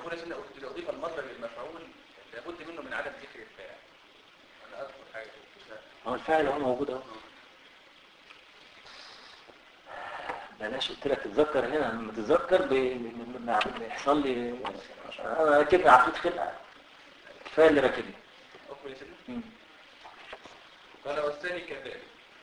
يقول سنة إذا أضيف المصدر للمفعول لابد منه من عدم ذكر الفاعل أنا أذكر حاجة هو الفاعل هو موجود اهو بلاش قلت لك تتذكر هنا لما تتذكر ب- ب- ب- بيحصل لي انا راكبني عفريت خلقه كفايه اللي راكبني أكمل يا سيدنا مم. قال والثاني كذلك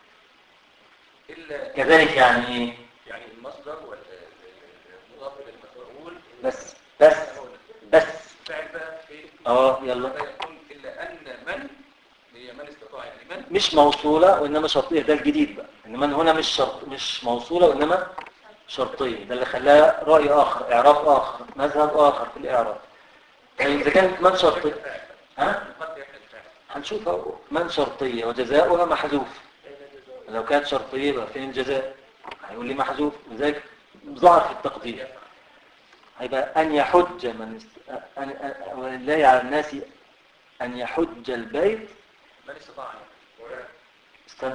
إلا كذلك يعني ايه يعني المصدر والمضاف إلى المفعول بس بس بس فعل بقى في اه يلا لا يكون إلا أن من هي من استطاع يعني من مش موصولة وإنما شرطية ده الجديد بقى إنما هنا مش شرط مش موصولة وإنما شرطية ده اللي خلاها رأي آخر إعراب آخر مذهب آخر في الإعراب يعني إذا كانت من شرطية ها قد يحمل فعل هنشوف أهو من شرطية وجزاؤها محذوف لو كانت شرطية يبقى فين الجزاء هيقول لي محذوف وذلك ظهر في التقدير هيبقى أن يحج من است... أن... أن... ولله على الناس أن يحج البيت من استطاع يعني استنى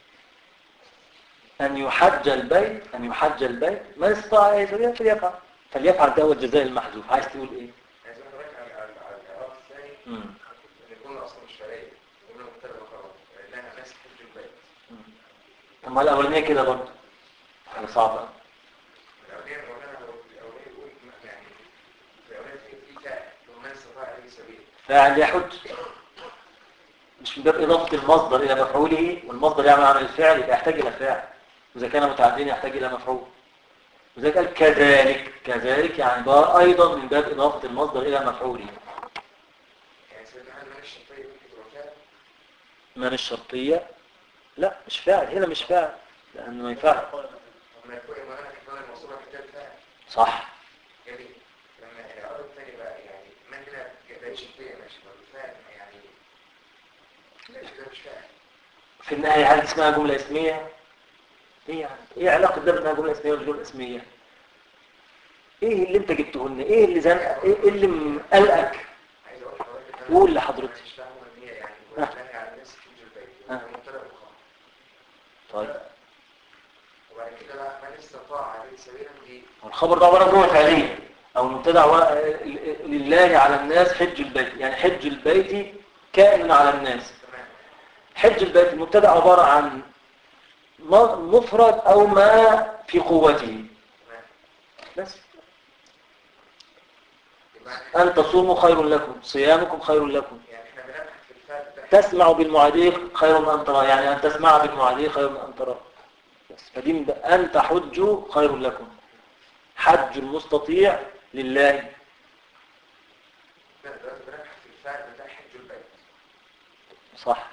أن يحج البيت أن يحج البيت من استطاع أن يفعل فليفعل فليفعل ده هو الجزاء المحذوف عايز تقول إيه؟ عايز اقول لك على على على الاعراب الثاني مم. ان يكون اصلا مش فعليه يكون مبتدا وخبر لانها ناس حج البيت مم. طب ما الأولانية كده برضه حاجة صعبة الاولانيه مولانا هو الاولانيه يقول يعني الاولانيه في في فاعل ومن استطاع اليه سبيل فاعل يحج مش من باب إضافة المصدر إلى مفعوله والمصدر يعمل عمل الفعل يبقى يحتاج إلى فاعل وإذا كان متعدين يحتاج إلى مفعول وإذا قال كذلك كذلك يعني بقى أيضا من باب إضافة المصدر إلى مفعوله يعني سيدنا هل من الشرطيه ممكن تبقى فاعل من الشرطية لا مش فاعل هنا مش فاعل لأنه ما ينفعش لما يكون مولانا كمان الموصوله كتاب فاعل صح جميل لما الاعراب الثاني بقى يعني من هنا ده شرطيه ماشي برضه فاعل يعني لا ده مش فاعل في النهاية هل اسمها جملة اسمية؟ ايه يعني؟ ايه علاقة ده بانها جملة اسمية ولا جملة اسمية؟ ايه اللي انت جبته لنا؟ ايه اللي زنق؟ ايه اللي مقلقك؟ عايز اقول لحضرتك إن أنا- قول لحضرتك. أنا مش فاهم ان هي يعني ها. ولله على الناس حج البيت ها. ده مبتدا وخبر طيب وبعد كده بقى من استطاع عليه سبيلا دي والخبر ده عبارة عن جملة فعلية او مبتدا عبارة- لله على الناس حج البيت يعني حج البيت كائن على الناس تمام حج البيت المبتدا عبارة عن م- مفرد او ما في قوته تمام بس يبقى أن تصوموا خير لكم صيامكم خير لكم يعني احنا بنبحث في الفعل ده تسمع بالمعاديق خير من أن ترى يعني أن تسمع بالمعاديق خير من أن ترى بس فدي من ده. أن تحجوا خير لكم حج المستطيع لله احنا دلوقتي بنبحث في الفعل بتاع حج البيت صح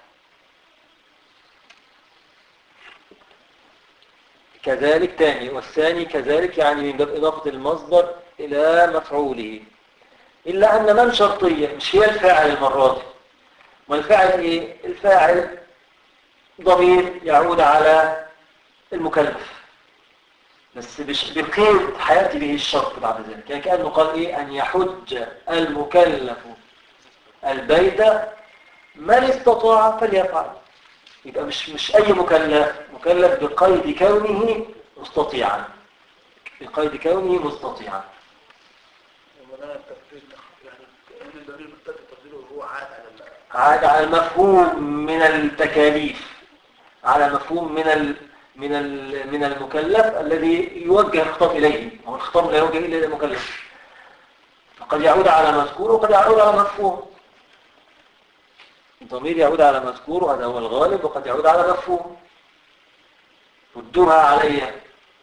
كذلك تاني والثاني كذلك يعني من باب إضافة المصدر إلى مفعوله إلا أن من شرطية مش هي الفاعل المرة دي والفاعل إيه؟ الفاعل ضمير يعود على المكلف بس بش- بقيد حياتي به الشرط بعد ذلك يعني كأنه قال إيه أن يحج المكلف البيت من استطاع فليفعل يبقى مش مش أي مكلف مكلف بقيد كونه مستطيعا بقيد كونه مستطيعا ومنع التفضيل يعني كأن الضمير بالتالي تفضيله هو عاد على ال- عاد على المفهوم من التكاليف على مفهوم من ال من ال من المكلف الذي يوجه الخطاب إليه هو الخطاب لا يوجه إلى المكلف فقد يعود على مذكور وقد يعود على مفهوم الضمير يعود على مذكور وهذا هو الغالب وقد يعود على مفهوم ردوها علي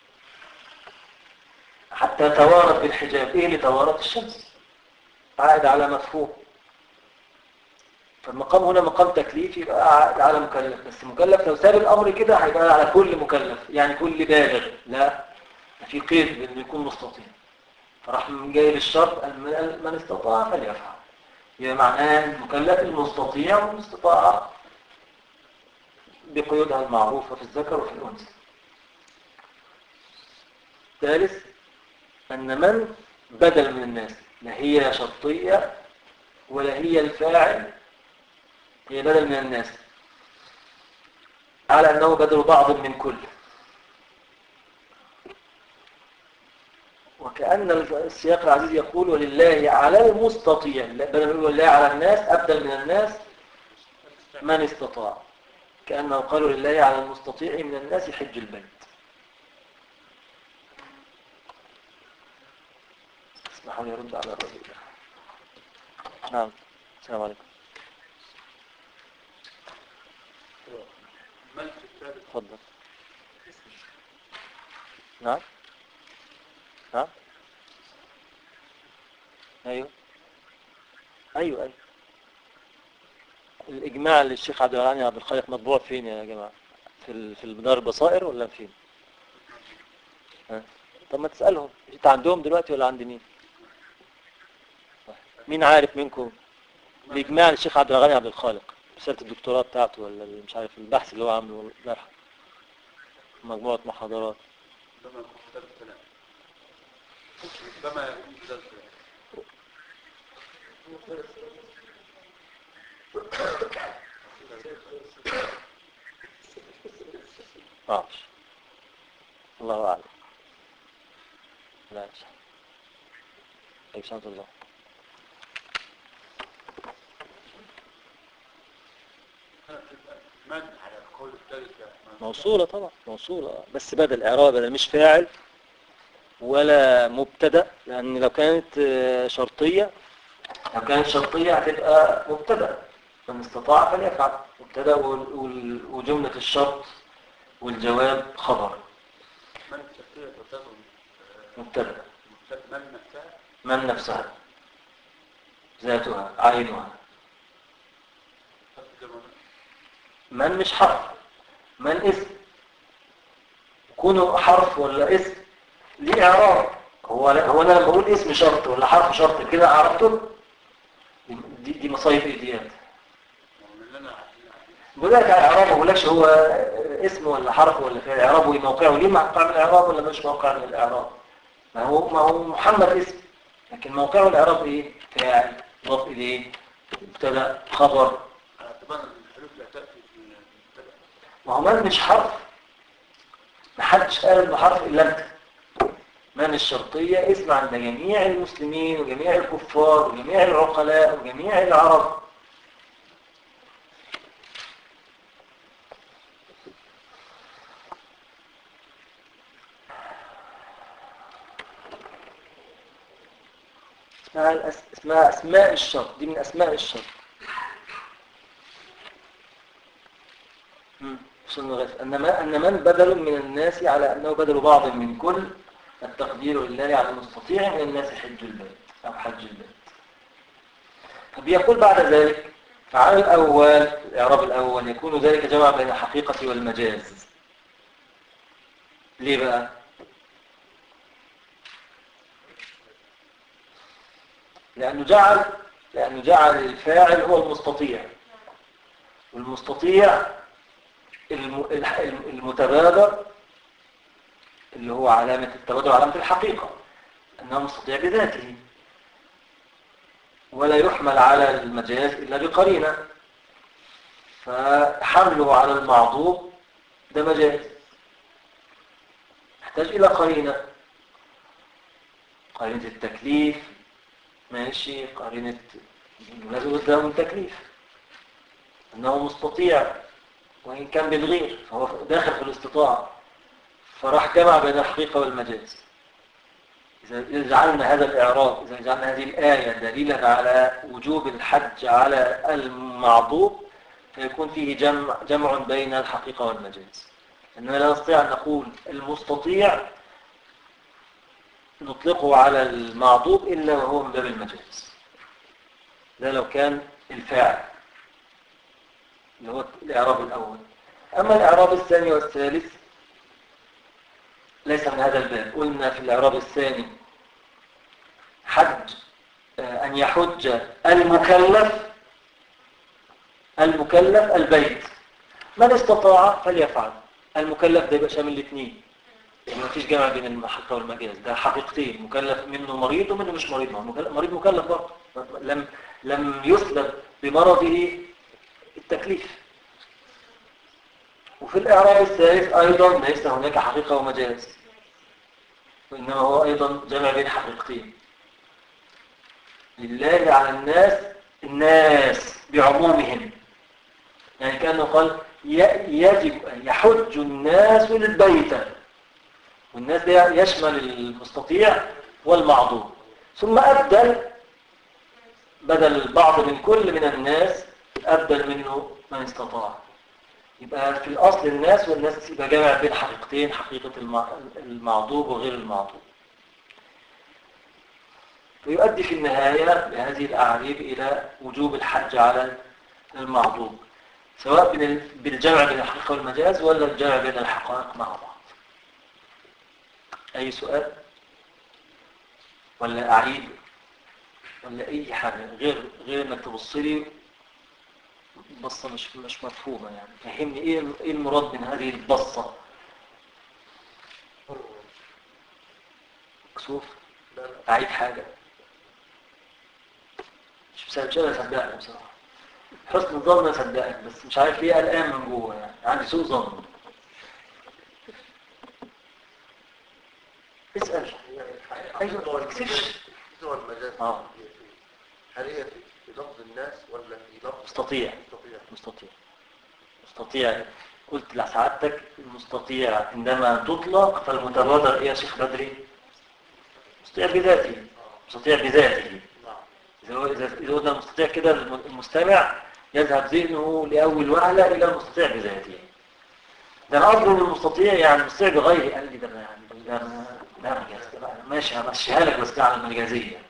حتى توارت بالحجاب ايه اللي توارت الشمس عائد على مفهوم فالمقام هنا مقام تكليفي يبقى عائد على مكلف بس مكلف لو ساب الامر كده هيبقى على كل مكلف يعني كل بالغ لا في قيد بانه يكون مستطيع فراح من جاي للشرط من من استطاع فليفعل يبقى معناه المكلف المستطيع والاستطاعة بقيودها المعروفة في الذكر وفي الأنثى ثالث أن من بدل من الناس لا هي شرطية ولا هي الفاعل هي بدل من الناس على أنه بدل بعض من كل وكأن السياق العزيز يقول ولله على المستطيع بدل ما يقول ولله على الناس أبدل من الناس من استطاع كأنه قالوا لله على المستطيع من الناس حج البيت اسمحوا لي يرد على الرجل نعم السلام عليكم من في الثالث تفضل نعم نعم ايوه ايوه ايوه الاجماع للشيخ عبد الغني عبد الخالق مطبوع فين يا جماعه في ال- في دار البصائر ولا فين ها طب ما تسالهم انت عندهم دلوقتي ولا عند مين مين عارف منكم الاجماع للشيخ عبد الغني عبد الخالق رساله الدكتوراه بتاعته ولا اللي مش عارف البحث اللي هو عامله الله يرحمه مجموعه محاضرات ربما يكون في ثالث كلام ربما يكون في ثالث كلام ما اعرفش الله اعلم لا مش اي سنة الله من على القول الثالث يا أحمد؟ موصولة طبعا موصولة بس بدل اعراب بدل مش فاعل ولا مبتدا لان لو كانت آه، شرطية لو كانت شرطية هتبقى مبتدا من استطاع فليفعل مبتدا وال- وال- وجملة الشرط والجواب خبر من الشخصية تعتبر مبتدا من نفسها من نفسها ذاتها عينها تقدم من مش حرف من اسم كونه حرف ولا اسم ليه اعراب هو هو انا لما بقول اسم شرط ولا حرف شرط كده عرفته دي, دي مصايب ايديات ومن لنا بقول لك على اعراب ما بقولكش هو اسم ولا حرف ولا فعل اعرابه ايه موقعه ليه موقع من الاعراب ولا مش موقع من الاعراب ما هو ما هو محمد اسم لكن موقعه الاعراب ايه فاعل مضاف اليه مبتدا خبر على اعتبار ان الحروف لا تأتي في المبتدأ ما هو من مش حرف محدش قال انه حرف الا انت من الشرطية اسم عند جميع المسلمين وجميع الكفار وجميع العقلاء وجميع العرب اسمها, الأس... اسمها أسماء الشرط دي من أسماء الشرط مم. وصلنا لغاية أن ما- أن من بدل من الناس على أنه بدل بعض من كل التقدير لله على المستطيع من الناس حج البيت أو حج البيت فبيقول بعد ذلك فعلى الأول الإعراب الأول يكون ذلك جمع بين الحقيقة والمجاز ليه بقى؟ لأنه جعل لأنه جعل الفاعل هو المستطيع والمستطيع الم- الح- المتبادر اللي هو علامة التبادر علامة الحقيقة أنه مستطيع بذاته ولا يحمل على المجاز إلا بقرينة فحمله على المعضوب ده مجاز يحتاج إلى قرينة قرينة التكليف ماشي قرينة لازم قدامه التكليف أنه مستطيع وإن كان بالغير فهو داخل في الاستطاعة فراح جمع بين الحقيقة والمجاز إذا جعلنا هذا الإعراب إذا جعلنا هذه الآية دليلا على وجوب الحج على المعضوب فيكون فيه جمع, جمع بين الحقيقة والمجاز إننا لا نستطيع أن نقول المستطيع نطلقه على المعضوب إلا وهو من باب المجاز ده لو كان الفاعل اللي هو الإعراب الأول أما الإعراب الثاني والثالث ليس من هذا الباب قلنا في الإعراب الثاني حج آه، أن يحج المكلف المكلف البيت من استطاع فليفعل المكلف ده يبقى شامل الاثنين يعني ما فيش جمع بين الحقيقة والمجاز ده حقيقتين مكلف منه مريض ومنه مش مريض ما هو مكلف- مريض مكلف برضه لم لم يسلب بمرضه التكليف وفي الإعراب الثالث أيضا ليس هناك حقيقة ومجاز وإنما هو أيضا جمع بين حقيقتين لله على الناس الناس بعمومهم يعني كأنه قال ي- يجب أن يحج الناس للبيت والناس ده يشمل المستطيع والمعذور ثم أبدل بدل البعض من كل من الناس أبدل منه من استطاع يبقى في الأصل الناس والناس يبقى جامع بين حقيقتين حقيقة المع- المعذور وغير المعذور ويؤدي في النهاية بهذه الأعريب إلى وجوب الحج على المعذور سواء بين ال- بالجمع بين الحقيقة والمجاز ولا الجمع بين الحقائق مع بعض أي سؤال ولا أعيد ولا أي حاجة غير غير إنك تبص لي بصة مش مش مفهومة يعني فهمني إيه إيه المراد من هذه البصة كسوف لا لا أعيد حاجة مش مش مش قادر أصدقك بصراحة حسن الظن أصدقك بس مش عارف ليه قلقان من جوه يعني عندي سوء ظن اسأل أيوة ما تكسفش هو المجاز آه. هل هي في في لفظ الناس ولا في لفظ مستطيع مستطيع مستطيع مستطيع قلت لسعادتك المستطيع عندما تطلق فالمتبادر إيه يا شيخ بدري مستطيع بذاته مستطيع بذاته نعم إذا هو إذا إذا قلنا المستطيع كده الم- المستمع يذهب ذهنه لأول وهلة إلى المستطيع بذاته ده أنا قصدي إن المستطيع يعني المستطيع بغير قال لي ده أنا يعني ده أنا ده مجاز ده بقى ماشي همشيها لك بس ده على المجازية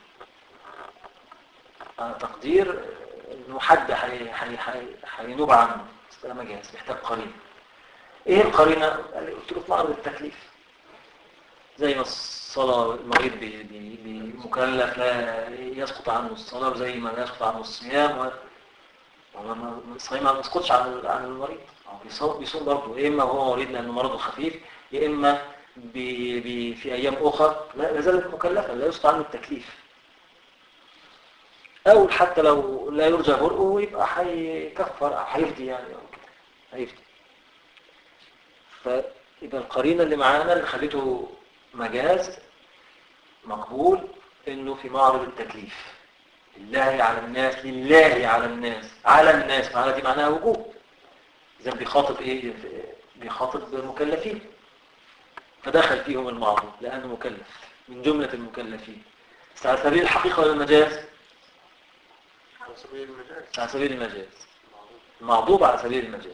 على تقدير إنه حد حي- حي- حي- هينوب عنه بس ده مجاز محتاج قرينة إيه القرينة؟ قال لي قلت له في معرض التكليف زي ما الصلاة المريض بي- بي- بي- مكلف لا يسقط عنه الصلاة وزي ما لا يسقط عنه الصيام و... هو ما- الصيام ما بيسقطش عن عن المريض هو بيصوم بيصوم برضه يا اما هو مريض لانه مرضه خفيف يا اما بي بي في ايام اخرى لا لا زالت مكلفه لا يسقط عنه التكليف او حتى لو لا يرجى برؤه يبقى هيكفر او هيفدي يعني او كده هيفدي فيبقى القرينه اللي معانا اللي خليته مجاز مقبول انه في معرض التكليف لله على الناس لله على الناس على الناس على دي معناها وجوب اذا بيخاطب ايه بيخاطب مكلفين فدخل فيهم المعروض لانه مكلف من جملة المكلفين بس على سبيل الحقيقة ولا المجاز على سبيل المجاز على سبيل المجاز المعضوب على سبيل المجاز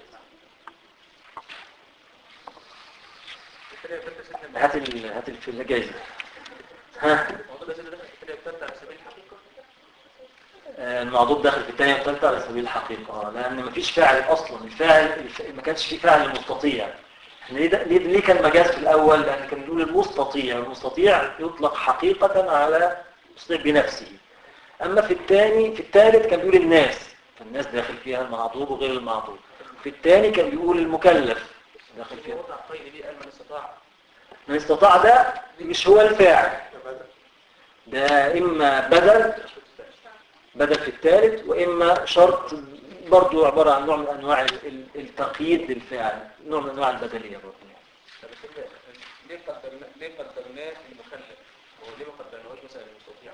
الثانية بتبدأ سنة هات ال... هات ال- في الجايزة ها الموضوع ده دخل في الثانية بتبدأ على سبيل الحقيقة آه، المعضوب داخل في الثانية والثالثة على سبيل الحقيقة آه، لأن مفيش فاعل أصلا الفاعل الف... ما كانش في فاعل المستطيع احنا ليه, ده... ليه... ليه كان مجاز في الأول لأن كان بيقول المستطيع المستطيع يطلق حقيقة على المستطيع بنفسه أما في الثاني في الثالث كان بيقول الناس فالناس داخل فيها المعضوب وغير المعضوب في الثاني كان بيقول المكلف داخل فيها وضع قيد ليه قال من استطاع من استطاع ده مش هو الفاعل ده إما بدل بدل في الثالث وإما شرط برضو عبارة عن نوع من أنواع ال- ال- التقييد للفعل نوع من أنواع البدلية برضو طب كده ليه قدرنا ليه قدرناه في المخلف وليه ما قدرناهوش مثلا المستطيع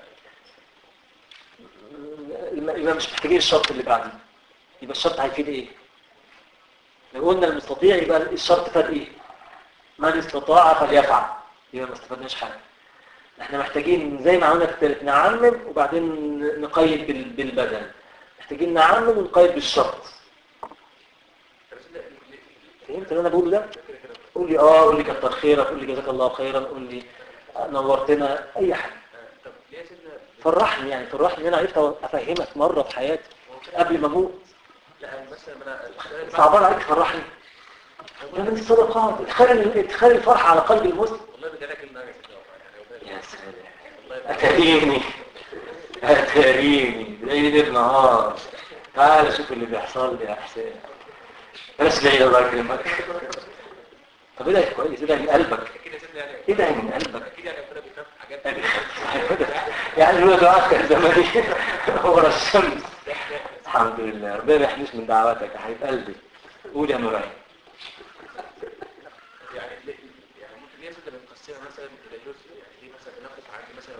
يبقى يبقى مش محتاجين الشرط اللي بعديه يبقى الشرط هيفيد ايه لو قلنا المستطيع يبقى الشرط فاد ايه من استطاع فليفعل يبقى ما استفدناش حاجه احنا محتاجين زي ما عملنا في الثالث نعمم وبعدين نقيد بال- بالبدل محتاجين نعمم ونقيد بالشرط طب ليه- ليه- فهمت اللي انا بقوله ده كده كده قول لي اه قول لي كتر خيرك قول لي جزاك الله خيرا قول لي نورتنا اي حاجه آه، طب ليه يا سيدنا فرحني يعني فرحني ان انا عرفت افهمك مره في حياتي قبل ما اموت لا مثلا ما انا السؤال اللي صعبان عليك تفرحني يا بنت الصدقات ادخال ادخال الفرحه على قلب المسلم والله بدي لك النار يا سيدنا والله يعني يا سلام والله يبارك. اتاريني اتاريني تلاقيني ليل نهار تعال شوف اللي بيحصل لي يا حسين بلاش ليلى الله يكرمك طب ادعي كويس ادعي من قلبك اكيد يا سيدنا يعني ادعي من قلبك اكيد يعني ربنا بيخاف حاجات يعني هو دعاء كان زماني ورا الشمس الحمد لله ربنا ما يحميش من دعواتك يا حبيب قلبي قول يا نوران يعني ليه- يعني ممكن ليه يا سيدنا بنقسمها مثلا الى جزء يعني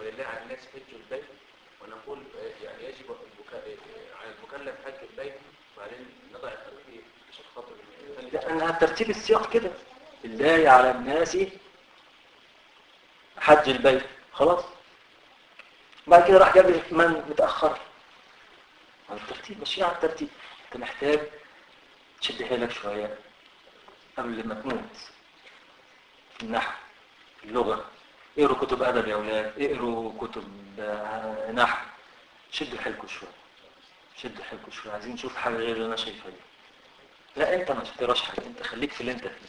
ولله على الناس حج البيت ونقول آه، يعني يجب البكاء آه، على المكلف حج البيت وبعدين نضع الترتيب عشان خاطر لأنها ترتيب السياق كده لله على الناس حج البيت خلاص بعد كده راح جاب لي من متأخر على الترتيب ماشيين على الترتيب انت محتاج تشد حيلك شوية قبل ما تموت النحو اللغة اقروا كتب أدب يا أولاد اقروا كتب آه، نحو شدوا حيلكم شوية شدوا حيلكم شوية عايزين نشوف حاجة غير اللي أنا شايفها دي لا انت ما تقراش حاجه انت خليك في اللي انت فيه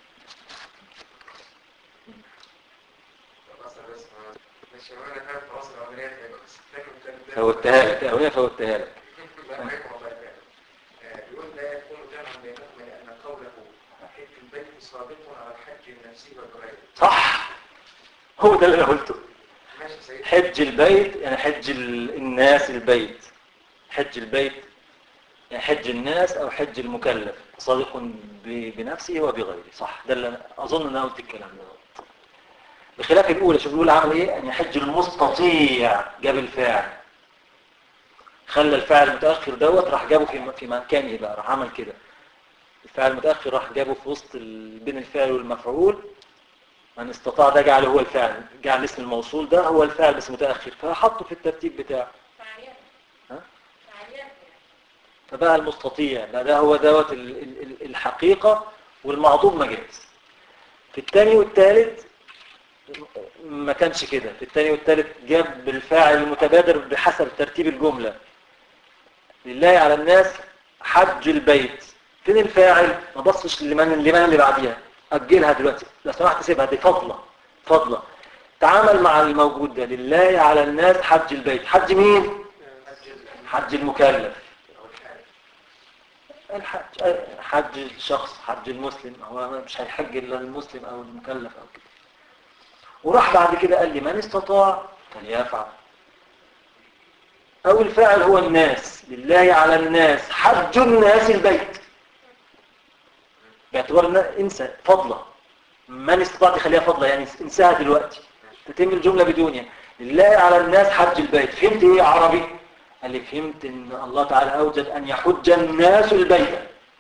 خلاص بس ما- مش هو انا فاهم خلاص العمليات هيبقى بس فاكر كان ده- فوتها لك الاولانيه فوتها لك لا، فاكر والله فاكر. آه، بيقول لا يكون جمعا بينهما لان قوله حج البيت سابق على الحج النفسي والغير صح هو ده اللي انا قلته ماشي سيدي حج البيت يعني حج ال- الناس البيت حج البيت يعني حج الناس او حج المكلف صادق ب- بنفسه وبغيره صح ده اللي أنا اظن ان انا قلت الكلام ده بخلاف الاولى شوف الاولى عمل ايه ان يحج المستطيع جاب الفاعل خلى الفاعل المتاخر دوت راح جابه في في مكانه بقى راح عمل كده الفاعل المتاخر راح جابه في وسط ال- بين الفاعل والمفعول من استطاع ده جعله هو الفاعل جعل اسم الموصول ده هو الفاعل بس متاخر فحطه في الترتيب بتاعه فعاليات ها؟ فعاليات فبقى المستطيع بقى ده هو دوت ال- ال- ال- الحقيقة والمعضوب مجاز في الثاني والثالث ما كانش كده في الثاني والثالث جاب بالفاعل المتبادر بحسب ترتيب الجملة لله على الناس حج البيت فين الفاعل ما بصش لمن لمن اللي بعديها أجلها دلوقتي لو سمحت سيبها دي فضلة فضلة تعامل مع الموجود ده لله على الناس حج البيت حج مين حج ال- حج المكلف أو الحاج. الحج حج الشخص حج المسلم هو مش هيحج الا المسلم او المكلف او كده وراح بعد كده قال لي من استطاع فليفعل او الفاعل هو الناس لله على الناس حج الناس البيت باعتبار ان انسى فضله من استطاع تخليها فضله يعني انساها دلوقتي تتم الجمله بدونها لله على الناس حج البيت فهمت ايه يا عربي قال لي فهمت ان الله تعالى اوجد ان يحج الناس البيت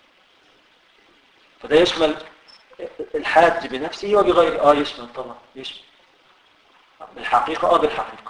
فده يشمل الحاج بنفسه وبغيره اه يشمل طبعا يشمل بالحقيقة اه بالحقيقة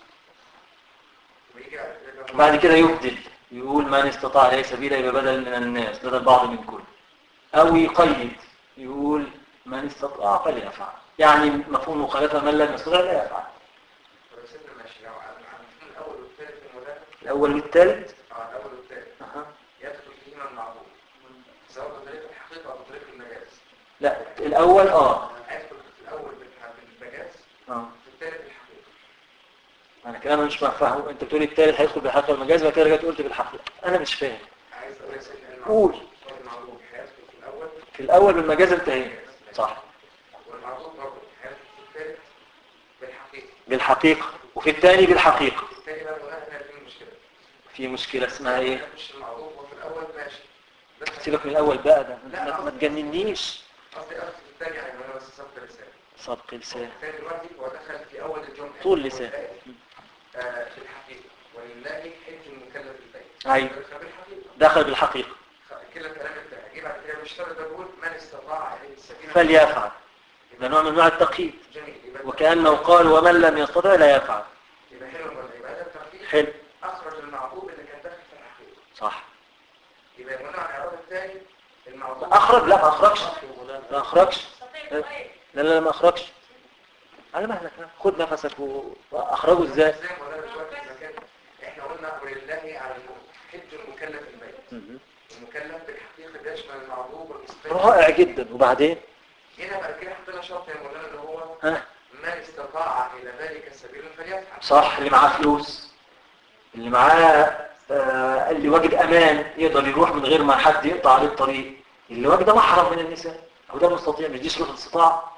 ويجي على- بعد كده يبدل يقول من استطاع إليه سبيلا يبقى بدل من الناس بدل بعض من كل أو يقيد يقول من استطاع فليفعل يعني مفهوم مخالفة من لم يستطع لا يفعل طب سيبنا ماشي لو عن عن الأول والثالث المدرب الأول والثالث اه الأول والثالث أها. يدخل فيهما المعروف سواء بطريقة الحقيقة أو بطريقة المجاز لا الأول اه هيدخل في الأول بالح- بالمجاز اه في الثالث الحقيقة انا كلام مش فاهم انت بتقول الثالث هيدخل بالحقيقه والمجاز بعد كده رجعت قلت بالحقيقه انا مش فاهم عايز أقول لك سيدنا قول. المعروف والمعروف هيدخل في الأول في الاول بالمجاز انتهينا صح والمعروف برضه هيدخل في الثالث بالحقيقة بالحقيقه وفي الثاني بالحقيقه الثاني بقى هنا هنا في مشكلة في مشكله اسمها ايه مش المعروف وفي الأول ماشي بس سيبك من الاول بقى ده ما, ما تجننيش قصدي أخذ في الثاني يعني أنا بس سبق لسان سبق لسان الثاني دلوقتي هو دخل في أول الجملة طول لسان آه، في الحقيقة ولله حج المكلف البيت أيوة. دخل بالحقيقة دخل بالحقيقه كده الكلام انتهى جه بعد كده بيشترط بقول من استطاع اليه السبيل فليفعل ده نوع من انواع التقييد جميل يبقى وكانه قال ومن لم يستطع لا يفعل يبقى حلو ولا يبقى ده الترتيب حلو اخرج المعروف اللي كان داخل في الحقيقة صح يبقى بناء على الاعراب الثاني المعروف اخرج لا ما اخرجش ما اخرجش تستطيع الغير لا لا لا ما اخرجش على مهلك خد نفسك و- واخرجه ازاي زي ما قلنا دلوقتي في المكان احنا قلنا ولله على حج المكلف البيت مهم. المكلف بالحقيقة يشمل المعروف والاستطاع رائع جدا وبعدين هنا بعد كده حطينا شرط يا مولانا اللي هو ها من استطاع الى ذلك سبيلا فليفعل صح اللي معاه فلوس اللي معاه آه اللي واجد امان يقدر يروح من غير ما حد يقطع عليه الطريق اللي واجد محرم من النساء هو ده مستطيع مش دي شروط الاستطاعه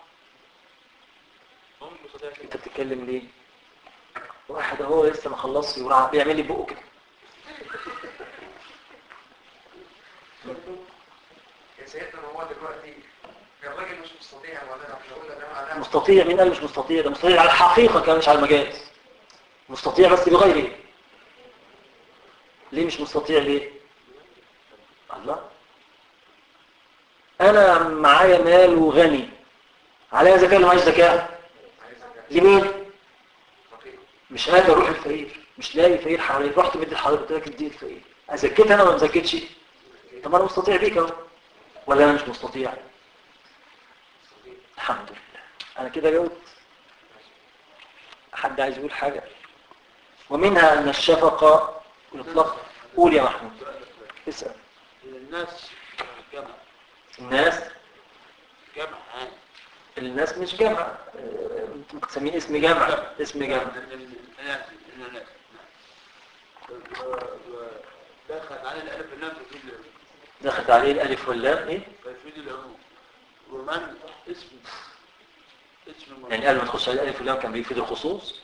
هم مستطيع كده. انت بتتكلم ليه واحد اهو لسه ما خلصش وراح بيعمل لي بقه كده يا سيدنا ما هو دلوقتي الراجل مش مستطيع ولا احنا قلنا ده معناه مستطيع مين قال مش مستطيع ده مستطيع على الحقيقه كمان مش على المجاز مستطيع بس بغيره ليه مش مستطيع ليه الله انا معايا مال وغني عليا زكاه ولا معيش زكاه لمين مش قادر اروح الفقير مش لاقي فقير حوالي رحت مدي لحضرتك قلت لك ادي الفقير ازكيت انا ولا ما زكيتش طب انا مستطيع بيك اهو ولا انا مش مستطيع الحمد لله انا كده جاوبت حد عايز يقول حاجه ومنها ان الشفقه يطلق قول يا محمود اسال الناس جمع الناس جمع ها الناس مش جمع آه، انتم تسميه اسم جمع اسم جمع الناس الناس دخل على الالف واللام في كل دخلت عليه الالف واللام ايه تفيد العموم ومن اسم اسم يعني قبل ما تخش على الالف واللام كان بيفيد الخصوص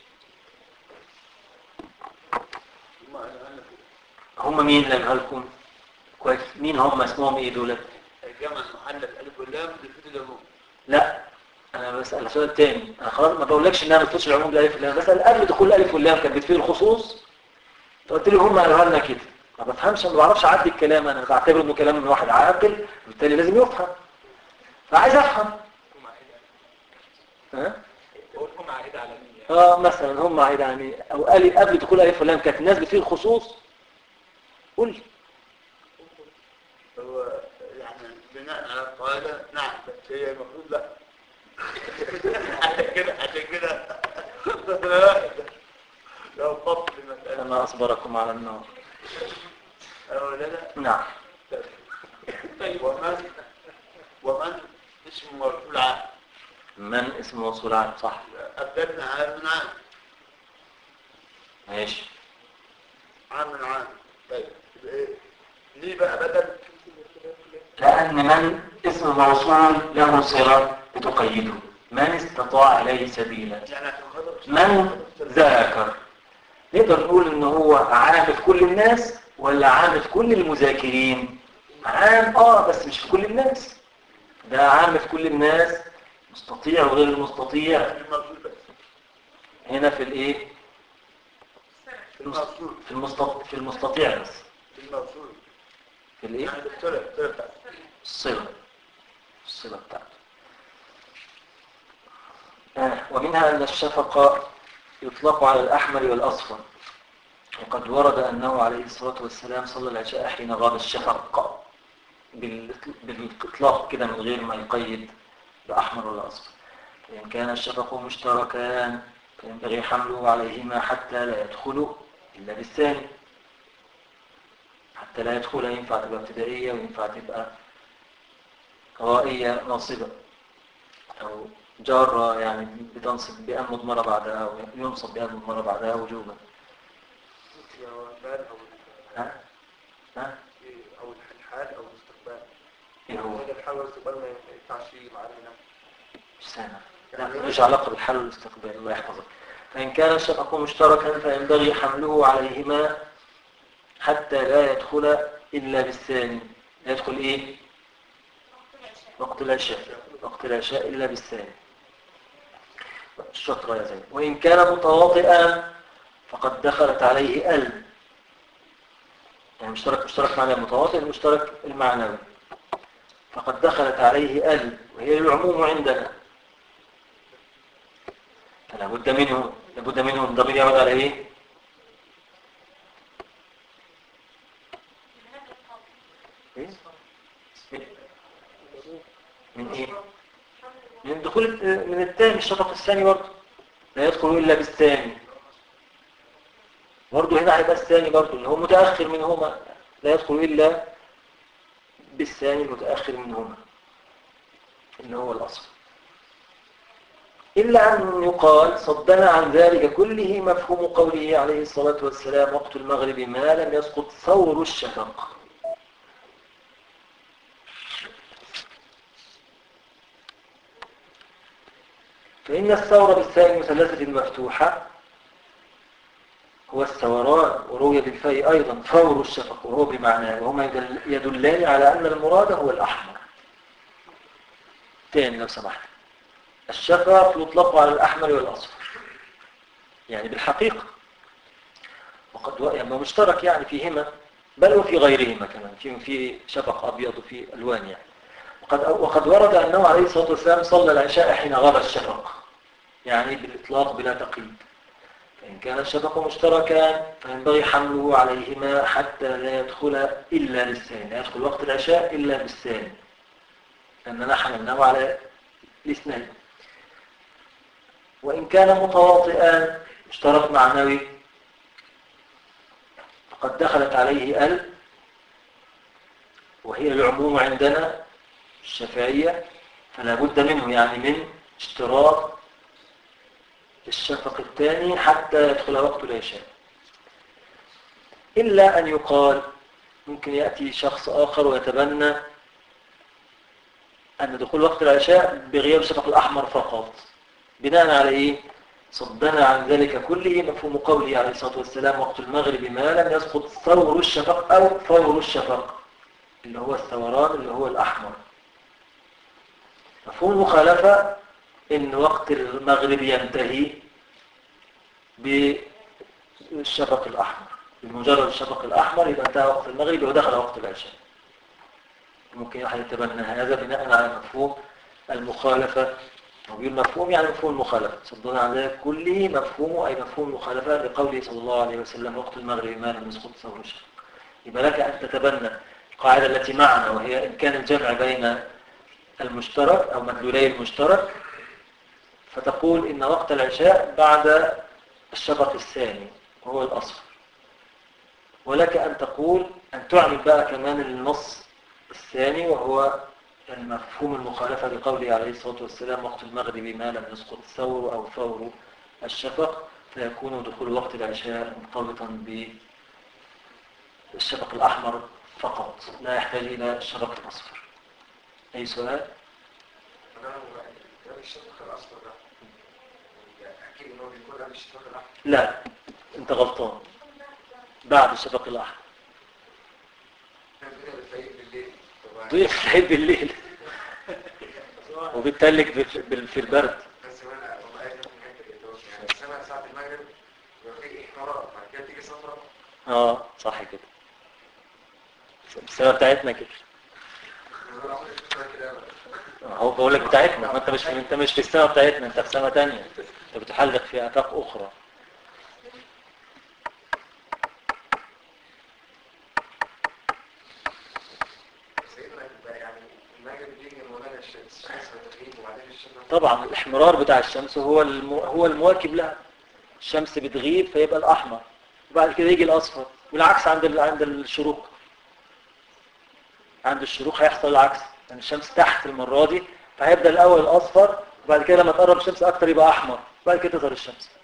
ما أنا هم مين اللي قالها لكم كويس مين هم اسمهم ايه دول الجمع محلة الألف واللام تفيد العموم لا انا بسال سؤال تاني انا خلاص ما بقولكش انها ما بتفيدش العموم بالالف واللام بسال قبل دخول الالف واللام كانت بتفيد الخصوص أنت قلت لي هم قالوها لنا كده ما بفهمش ما بعرفش اعدي الكلام انا بعتبر انه كلام من واحد عاقل بالتالي لازم يفهم فعايز افهم ها بقولكم عائدة على مين يعني اه مثلا هم عايد يعني او قال قبل دخول الف واللام كانت الناس بتفيد الخصوص قول لي هو يعني بناء على القاعدة نعم بس هي المفروض لا عشان كده عشان كده لو فصل المسألة كما اصبركم على النار أو لا لا نعم طيب ومن ومن اسم مرفوع عام من اسم موصول عام صح أبدلنا عام من عام ماشي عام من عام طيب يبقى إيه ليه بقى بدل لأن من اسم موصول له صلة بتقيده من استطاع إليه سبيلا يعني عشان خاطر من ذاكر نقدر نقول ان هو عام في كل الناس ولا عام في كل المذاكرين عام اه بس مش في كل الناس ده عام في كل الناس مستطيع وغير المستطيع المرفوع بس هنا في الايه في المرفوع في المستطيع في المستطيع بس في المرفوع في الايه يعني الصلة الصلة بتاعته الصلة الصلة بتاعته آه، ومنها أن الشفق يطلق على الأحمر والأصفر وقد ورد أنه عليه الصلاة والسلام صلى العشاء حين غاب الشفق بالإطل- بالإطلاق كده من غير ما يقيد بأحمر ولا أصفر فإن كان الشفق مشتركان فينبغي حمله عليهما حتى لا يدخل إلا بالثاني حتى لا يدخل ينفع تبقى ابتدائية وينفع تبقى غائية ناصبة أو جارة يعني بتنصب بأن مضمرة بعدها أو ينصب بأن مضمرة بعدها وجوبا هو الحال أو ها؟ ها؟ أو الحال أو الاستقبال إيه هو؟ هذا الحال والاستقبال ما ينفعش معنا مش سامع لا ملوش علاقة بالحل والاستقبال الله يحفظك فإن كان الشفق مشتركا فينبغي حمله عليهما حتى لا يدخل إلا بالثاني لا يدخل إيه؟ وقت العشاء وقت العشاء إلا بالثاني الشطرة يا زين وإن كان متواطئا فقد دخلت عليه ال يعني مشترك مشترك معنى المتواطئ المشترك المعنوي فقد دخلت عليه ال وهي العموم عندنا فلا بد منه لابد منه الضمير يعود على ايه إيه؟ من ايه من الدخول من الثاني الشفق الثاني برضه لا يدخل الا بالثاني برضه هنا هيبقى الثاني برضه اللي هو متاخر منهما لا يدخل الا بالثاني المتاخر منهما اللي هو الاصل إلا أن يقال صدنا عن ذلك كله مفهوم قوله عليه الصلاة والسلام وقت المغرب ما لم يسقط ثور الشفق فإن الثور بالثاء المثلثة المفتوحة هو الثوران وروي بالفاء أيضا فور الشفق وهو بمعناه وهما يدل- يدلان على أن المراد هو الأحمر تاني لو سمحت الشفق يطلق على الأحمر والأصفر يعني بالحقيقة وقد و- يعني مشترك يعني فيهما بل وفي غيرهما كمان في في شفق أبيض وفي ألوان يعني وقد وقد ورد أنه عليه الصلاة والسلام صلى العشاء حين غاب الشفق يعني بالإطلاق بلا تقييد فإن كان الشفق مشتركا فينبغي حمله عليهما حتى لا يدخل إلا للثاني لا يدخل وقت العشاء إلا بالثاني لأننا حملناه على الاثنين وإن كان متواطئا مشترك معنوي فقد دخلت عليه ال وهي العموم عندنا الشافعية فلا بد منه يعني من اشتراط الشفق الثاني حتى يدخل وقت العشاء إلا أن يقال ممكن يأتي شخص آخر ويتبنى أن دخول وقت العشاء بغياب الشفق الأحمر فقط بناء على إيه؟ صدنا عن ذلك كله مفهوم قوله عليه الصلاة والسلام وقت المغرب ما لم يسقط ثور الشفق أو فور الشفق اللي هو الثوران اللي هو الأحمر مفهوم المخالفة إن وقت المغرب ينتهي بالشفق الأحمر بمجرد الشفق الأحمر يبقى انتهى وقت المغرب ودخل وقت العشاء ممكن أحد يتبنى هذا بناء على مفهوم المخالفة وبيقول مفهوم يعني مفهوم المخالفة صدنا عن ذلك كله مفهومه أي مفهوم المخالفة لقوله صلى الله عليه وسلم وقت المغرب ما لم يسقط ثور الشفق يبقى لك أن تتبنى القاعدة التي معنا وهي إن كان الجمع بين المشترك أو مدلولي المشترك فتقول إن وقت العشاء بعد الشفق الثاني وهو الأصفر ولك أن تقول أن تعمل بقى كمان النص الثاني وهو المفهوم المخالفة لقوله عليه الصلاة والسلام وقت المغرب ما لم يسقط ثور أو ثور الشفق فيكون دخول وقت العشاء مرتبطا بالشفق الأحمر فقط لا يحتاج إلى الشفق الأصفر أي سؤال؟ أنا ده الشفق الأصفر ده يعني أكيد إن هو بيكون قبل الشفق الأحمر لا أنت غلطان بعد الشفق الأحمر الدنيا بتلاقيه بالليل طبعا ضيف العيد بالليل وبتتلج في- في في البرد بس هو انا هم قاعد في الحته دي دوت يعني السماء ساعه المغرب بيبقى في احمرار بعد كده تيجي صفرا اه صح كده السنة بتاعتنا كده انا عمري ما شفتها كده ابدا هو بقول لك بتاعتنا ما انت مش انت مش في السنة بتاعتنا انت في سنة تانية انت بتحلق في آفاق أخرى سيدنا يبقى يعني المغرب بيجي من ورانا الشمس الشمس بتغيب وبعدين الشفق طبعا الإحمرار بتاع الشمس هو المو... هو المواكب لها الشمس بتغيب فيبقى الأحمر وبعد كده يجي الأصفر والعكس عند ال... عند الشروق عند الشروق هيحصل العكس يعني الشمس تحت المرة دي فهيبدأ الأول الأصفر وبعد كده لما تقرب الشمس أكتر يبقى أحمر وبعد كده تظهر الشمس